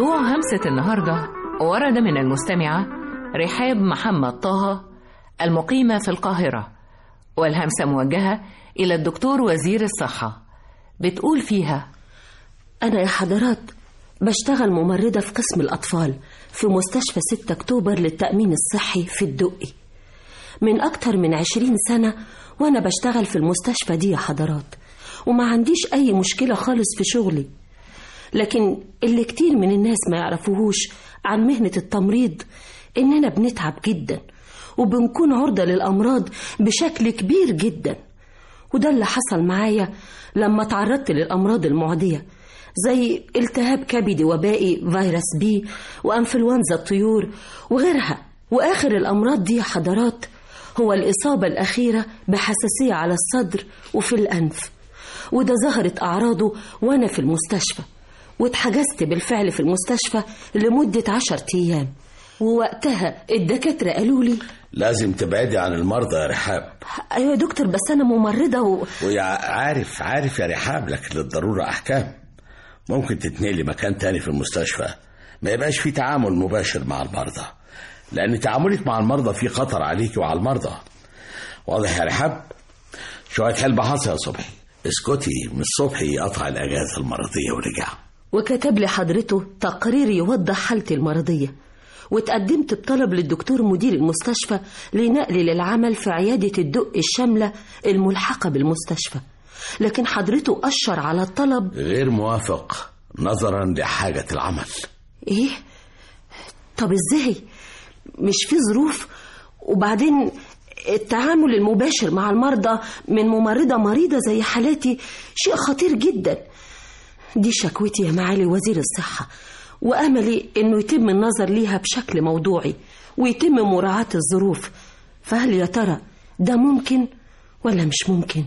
موضوع همسة النهاردة ورد من المستمعة رحاب محمد طه المقيمة في القاهرة والهمسة موجهة إلى الدكتور وزير الصحة بتقول فيها أنا يا حضرات بشتغل ممرضة في قسم الأطفال في مستشفى 6 أكتوبر للتأمين الصحي في الدقي من أكتر من عشرين سنة وأنا بشتغل في المستشفى دي يا حضرات وما عنديش أي مشكلة خالص في شغلي لكن اللي كتير من الناس ما يعرفوهوش عن مهنة التمريض إننا بنتعب جدا وبنكون عرضة للأمراض بشكل كبير جدا وده اللي حصل معايا لما تعرضت للأمراض المعدية زي التهاب كبدي وبائي فيروس بي وأنفلونزا الطيور وغيرها وآخر الأمراض دي يا حضرات هو الإصابة الأخيرة بحساسية على الصدر وفي الأنف وده ظهرت أعراضه وأنا في المستشفى واتحجزت بالفعل في المستشفى لمدة عشر أيام ووقتها الدكاترة قالوا لي لازم تبعدي عن المرضى يا رحاب أيوة يا دكتور بس أنا ممرضة و... ويا عارف عارف يا رحاب لكن للضرورة أحكام ممكن تتنقلي مكان تاني في المستشفى ما يبقاش في تعامل مباشر مع المرضى لأن تعاملك مع المرضى فيه خطر عليك وعلى المرضى واضح يا رحاب شوية حلبة حصى يا صبحي اسكتي من صبحي قطع الأجازة المرضية ورجع وكتب لي حضرته تقرير يوضح حالتي المرضية واتقدمت بطلب للدكتور مدير المستشفى لنقلي للعمل في عيادة الدق الشاملة الملحقة بالمستشفى لكن حضرته أشر على الطلب غير موافق نظرا لحاجة العمل إيه؟ طب إزاي؟ مش في ظروف وبعدين التعامل المباشر مع المرضى من ممرضة مريضة زي حالاتي شيء خطير جدا دي شكوتي يا معالي وزير الصحة وأملي إنه يتم النظر ليها بشكل موضوعي ويتم مراعاة الظروف فهل يا ترى ده ممكن ولا مش ممكن؟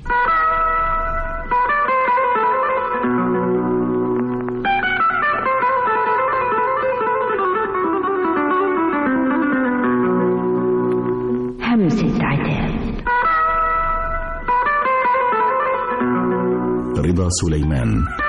همسة عتاب رضا سليمان